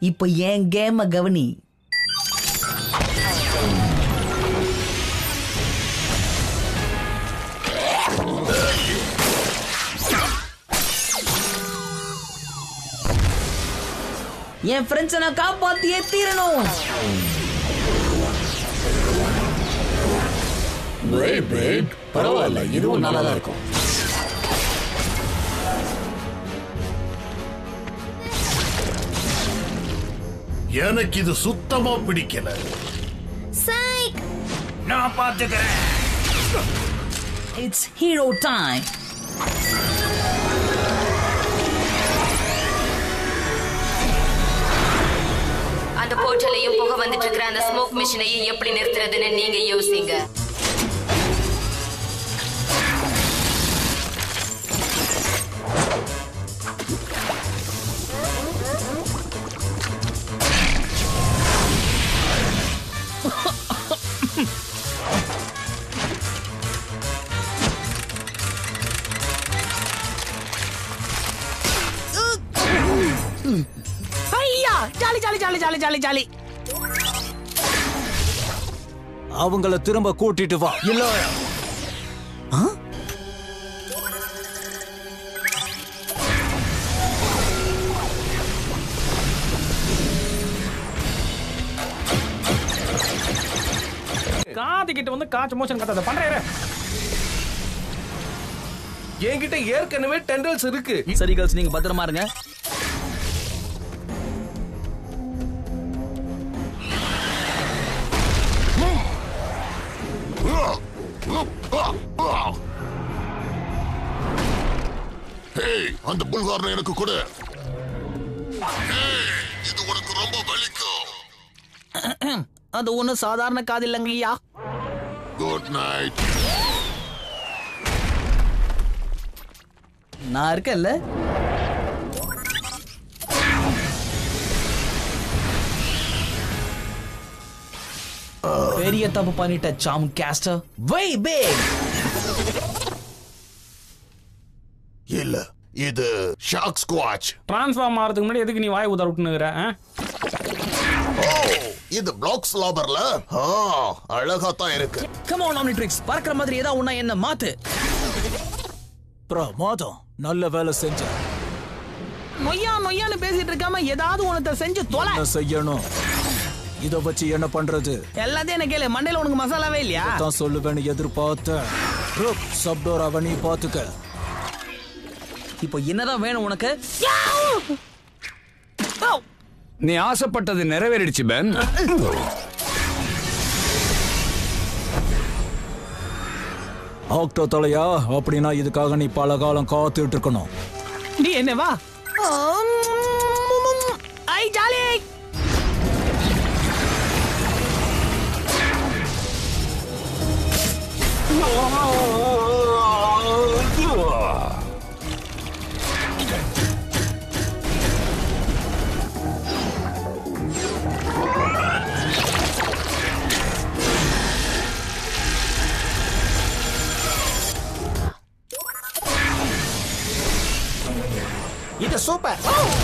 இப்போ என் கேம கவனி என் ஃப்ரெண்ட்ஸை நான் காப்பாத்தியே தீரணும் பரவாயில்ல இதுவும் நல்லா தான் இருக்கும் எனக்கு இது சுத்தமா பிடிக்கல சைக் நான் பாத்துக்கிறேன் இட்ஸ் ஹீரோ டைம் அந்த போர்ட்டலையும் புகை வந்துட்டு இருக்கிற அந்த ஸ்மோக் மிஷினையும் எப்படி நிறுத்துறதுன்னு நீங்க யோசிங்க ஐயா jolly jolly jolly jolly jolly jolly அவங்கள திரும்ப கூட்டிட்டு வா இல்ல காது கிட்ட வந்து காய்ச்ச மோஷன் கத்தாத பண்றேன் என்கிட்ட ஏற்கனவே டெண்டல்ஸ் இருக்கு சரி கேர்ள்ஸ் நீங்க பத்திரமா இருங்க ஹேய் அந்த புல்காரனை எனக்கு கொடு ஹேய், இது உனக்கு ரொம்ப வலிக்கும் அது ஒண்ணும் சாதாரண காது இல்லைங்கய்யா குட் நைட் நான் இருக்கேன்ல பெரிய தப்பு பண்ணிட்ட சாம் கேஸ்டர் வை பிக் இல்ல இது ஷாக் ஸ்குவாச் டிரான்ஸ்ஃபார்ம் ஆகிறதுக்கு முன்னாடி எதுக்கு நீ வாய் ஊத விட்டுனுக்குற ஓ இது பிளாக்ஸ் லாபர்ல அழகா தான் இருக்கு கம் ஆன் ஆம்னிட்ரிக்ஸ் பறக்கிற மாதிரி ஏதாவது ஒண்ணா என்ன மாத்து பிரமாதம் நல்ல வேலை செஞ்ச நொய்யா நொய்யான்னு பேசிட்டு இருக்காம ஏதாவது உனத்தை செஞ்சு தொலை என்ன செய்யணும் இத வச்சு என்ன பண்றது எல்லாத்தையும் என்ன கேளு மண்டையில உனக்கு மசாலாவே இல்லையா தான் சொல்லுவேன்னு எதிர்பார்த்தேன் ருக், சப்டோர் அவனி பாத்துக்க இப்போ என்னதான் வேணும் உனக்கு நீ ஆசைப்பட்டது நிறைவேறிடுச்சு பென் ஆக்டோ தலையா அப்படின்னா இதுக்காக நீ பல காலம் காத்துட்டு இருக்கணும் நீ என்ன வா ஐ ஜாலி இது சூப்பர்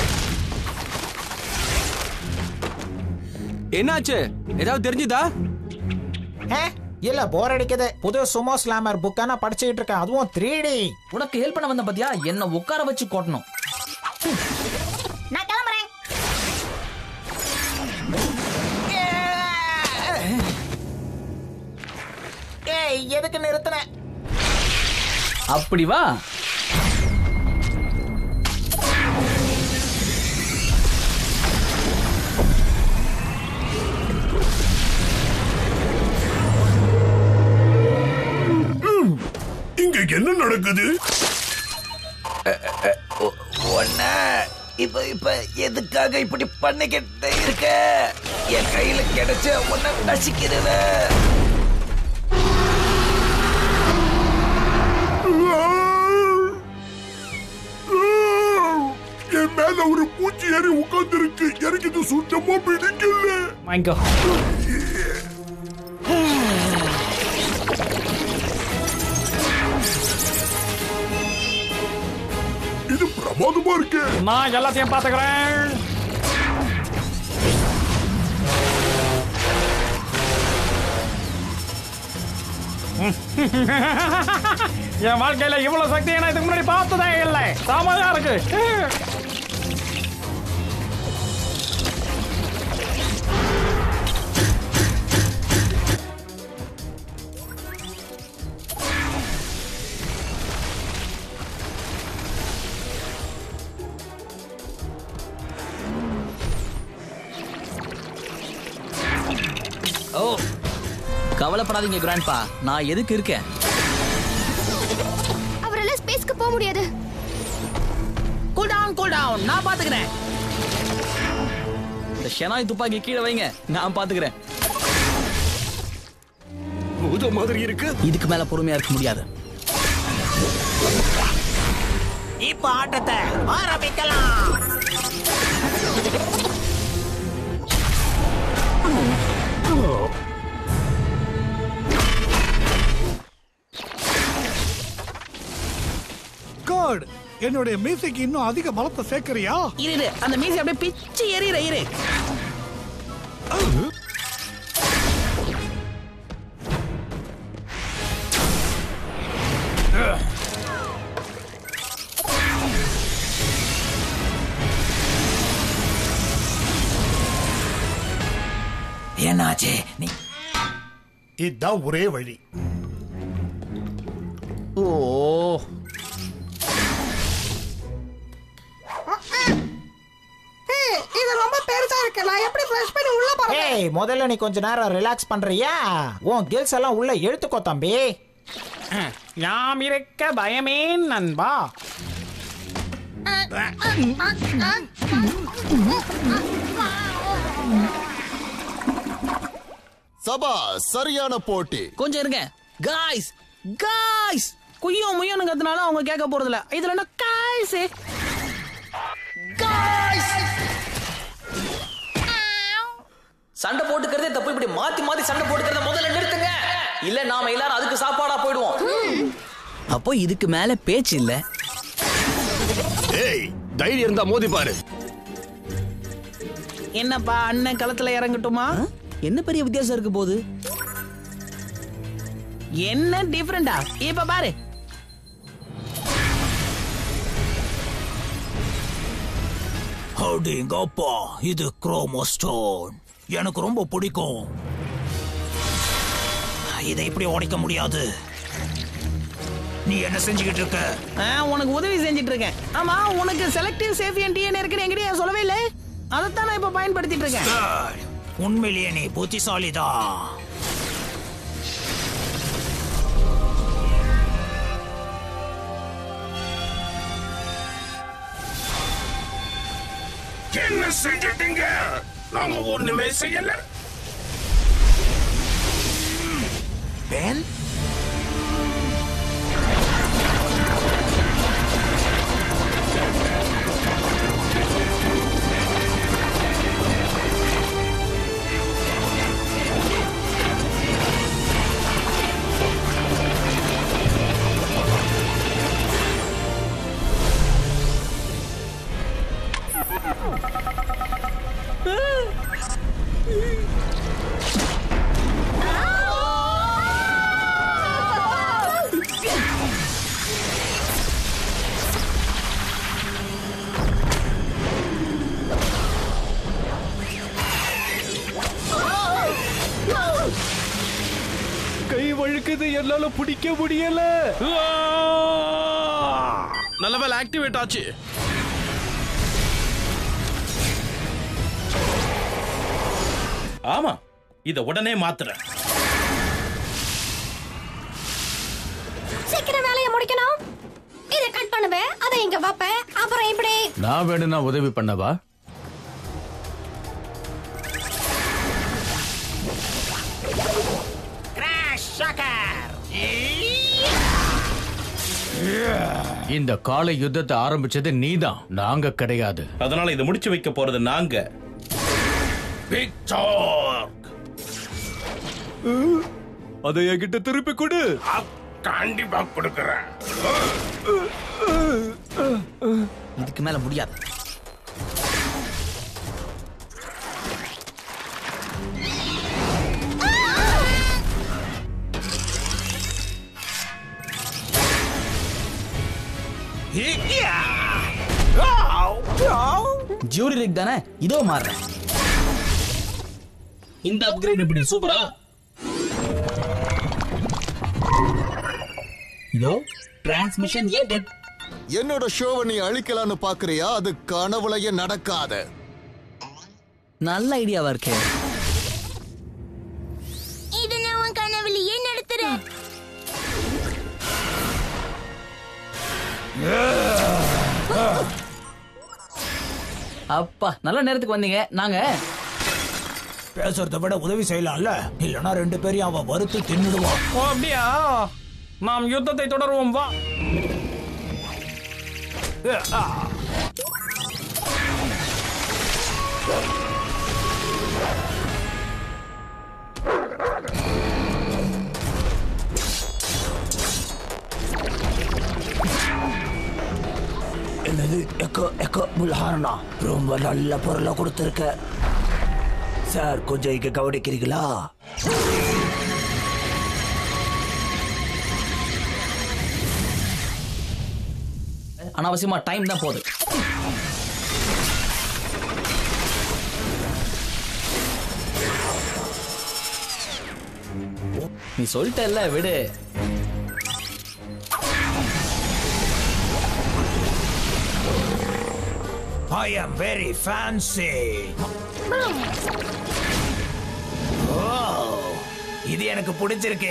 என்னாச்சு ஏதாவது தெரிஞ்சுதா இல்ல போர் அடிக்குது புது சுமோ ஸ்லாமர் புக்கான படிச்சுக்கிட்டு இருக்கேன் அதுவும் த்ரீ டி உனக்கு ஹெல்ப் பண்ண வந்த பாத்தியா என்ன உட்கார வச்சு கொட்டணும் நான் கிளம்புறேன் ஏய் எதுக்கு நிறுத்தின அப்படி வா இங்க என்ன நடக்குது ஒன்ன இப்ப இப்ப எதுக்காக இப்படி பண்ணிக்கிட்டு இருக்க என் கையில கிடைச்ச ஒன்ன நசிக்கிறத என் மேல ஒரு பூச்சி ஏறி உட்கார்ந்து இருக்கு எனக்கு இது சுத்தமா பிடிக்கல வாங்கிக்கோ இது பிரமாதமா இருக்கு நான் எல்லாத்தையும் பாத்துக்கிறேன் என் வாழ்க்கையில இவ்வளவு சக்தியை நான் இதுக்கு முன்னாடி பார்த்ததே இல்லை சாமானியா இருக்கு ஓ கவலைப்படாதீங்க கிராண்ட்பா நான் எதுக்கு இருக்கேன் அவரால் ஸ்பேஸ்க்கு போக முடியாது கூல் டவுன் கூல் டவுன் நான் பாத்துக்கிறேன் இந்த ஷெனாய் துப்பாக்கி கீழே வைங்க நான் பாத்துக்கிறேன் பூத மாதிரி இருக்கு இதுக்கு மேல பொறுமையா இருக்க முடியாது இப்ப ஆட்டத்தை ஆரம்பிக்கலாம் காட் என்னுடைய மியூசிக் இன்னும் அதிக பலத்தை சேர்க்கறியா இரு இரு அந்த மீசி அப்படியே பிச்சு எறிகிற இரு என்னாச்சு நீ இதுதான் ஒரே வழி ஓ இது ரொம்ப பெருசா இருக்கு நான் எப்படி ஃப்ரெஷ் பண்ணி உள்ள ஏய் முதல்ல நீ கொஞ்ச நேரம் ரிலாக்ஸ் பண்றியா உன் கில்ஸ் எல்லாம் உள்ள எழுத்துக்கோ தம்பி யாம் இருக்க பயமே நண்பா சபா சரியான போட்டி கொஞ்சம் இருங்க காய்ஸ் காய்ஸ் குய்யோ முய்யோன்னு கத்துனாலும் அவங்க கேட்க போறது இல்ல இதுல என்ன காய்ஸ் சண்டை போட்டுக்கிறதே தப்பு இப்படி மாத்தி மாத்தி சண்டை போட்டுக்கிறத முதல்ல நிறுத்துங்க இல்ல நாம எல்லாரும் அதுக்கு சாப்பாடா போயிடுவோம் அப்போ இதுக்கு மேல பேச்சு இல்ல ஏய் தைரியம் இருந்தா மோதி பாரு என்னப்பா அண்ணன் களத்துல இறங்கட்டுமா என்ன பெரிய வித்தியாசம் இருக்கு போது என்ன டிஃபரெண்டா இப்ப பாரு அடேங்கப்பா இது குரோமோஸ்டோன் எனக்கு ரொம்ப பிடிக்கும் இதை இப்படி உடைக்க முடியாது நீ என்ன செஞ்சுக்கிட்டு இருக்க ஆ, உனக்கு உதவி செஞ்சிட்டு இருக்கேன் ஆமா உனக்கு செலக்டிவ் சேஃபியன் டிஎன்ஏ இருக்குன்னு என்கிட்ட ஏன் சொல்லவே இல்லை அதைத்தான் நான் இப்ப பயன்படுத்திட்டு இருக்கேன் Good. உண்மையிலேயே நீ புத்திசாலிதான் என்ன செஞ்சிட்டீங்க நாம ஒண்ணுமே செய்யல பென் கை வழுக்குது என்னால பிடிக்க முடியல நல்ல வேலை ஆக்டிவேட் ஆச்சு ஆமா இத உடனே மாத்துறேன் சீக்கிரம் வேலையை முடிக்கணும் இதை கட் பண்ணுவேன் அதை இங்க வைப்பேன் அப்புறம் இப்படி நான் வேணும்னா உதவி பண்ணவா இந்த காலை யுத்தத்தை ஆரம்பிச்சது நீதான் நாங்க கிடையாது அதனால இதை முடிச்சு வைக்க போறது நாங்க அதை என்கிட்ட திருப்பி கொடு கண்டிப்பா கொடுக்கறேன் இதுக்கு மேல முடியாது ஜூரி ரிக் தானே இதோ மாறுறேன் இந்த அப்கிரேட் எப்படி சூப்பரா இதோ டிரான்ஸ்மிஷன் ஏன் டெட் என்னோட ஷோவை நீ அழிக்கலான்னு பாக்குறியா அது கனவுலயே நடக்காது நல்ல ஐடியாவா இருக்கே இது நான் உன் கனவுலயே நடத்துறேன் அப்பா நல்ல நேரத்துக்கு வந்தீங்க நாங்க பேசுறத விட உதவி செய்யலாம்ல இல்லனா ரெண்டு பேரையும் அவன் வறுத்து தின்னுடுவான் ஓ அப்படியா நாம் யுத்தத்தை தொடருவோம் வா என்னது எக்கோ எக்கோ முல்ஹாரனா ரொம்ப நல்ல பொருளை கொடுத்துருக்க சார் கொஞ்சம் இங்க கவனிக்கிறீங்களா அனாவசியமா டைம் தான் போகுது நீ சொல்லிட்டல்ல விடு ஐ am வெரி ஃபேன்சி இது எனக்கு பிடிச்சிருக்கு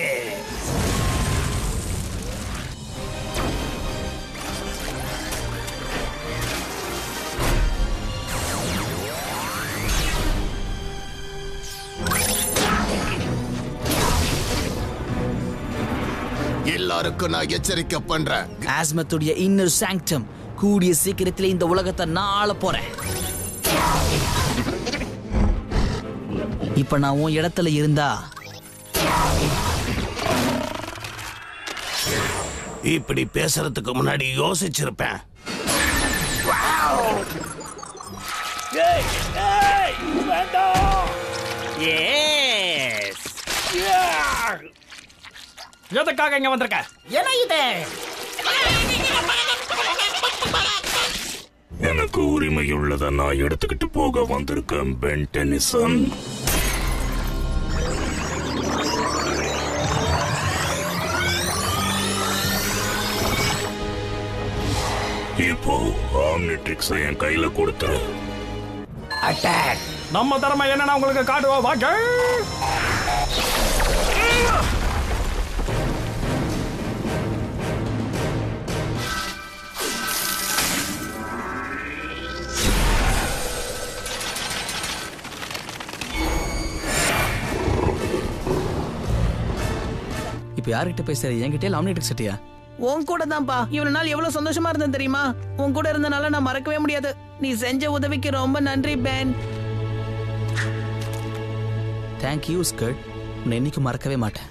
எல்லாருக்கும் நான் எச்சரிக்கை பண்றேன் ஆஸ்மத்துடைய இன்னர் சாங்டம் கூடிய சீக்கிரத்தில் இந்த உலகத்தை நான் ஆள போறேன் இப்ப நான் உன் இடத்துல இருந்தா இப்படி பேசுறதுக்கு முன்னாடி யோசிச்சிருப்பேன் எதுக்காக இங்க வந்திருக்க என்ன இது எனக்கு உரிமையுள்ளதை நான் எடுத்துக்கிட்டு போக வந்திருக்கேன் பென் டென்னிசன் இப்போ ஆம்னிட்ரிக்ஸை என் கையில கொடுத்துரு அட்டாக் நம்ம திறமை என்னன்னா உங்களுக்கு காட்டுவோம் வாங்க இப்ப யார்கிட்ட பேசுற என்கிட்ட லாமினேட்டர் சட்டியா உன் கூட தான்ப்பா இவ்வளவு நாள் எவ்வளவு சந்தோஷமா இருந்தேன் தெரியுமா உன் கூட இருந்தனால நான் மறக்கவே முடியாது நீ செஞ்ச உதவிக்கு ரொம்ப நன்றி பேன் தேங்க் யூ ஸ்கர்ட் உன்னை என்னைக்கும் மறக்கவே மாட்டேன்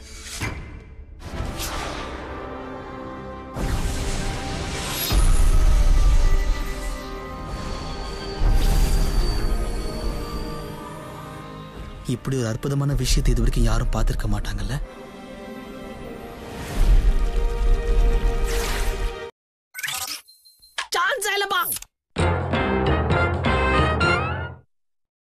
இப்படி ஒரு அற்புதமான விஷயத்தை இது வரைக்கும் யாரும் பார்த்திருக்க மாட்டாங்கல்ல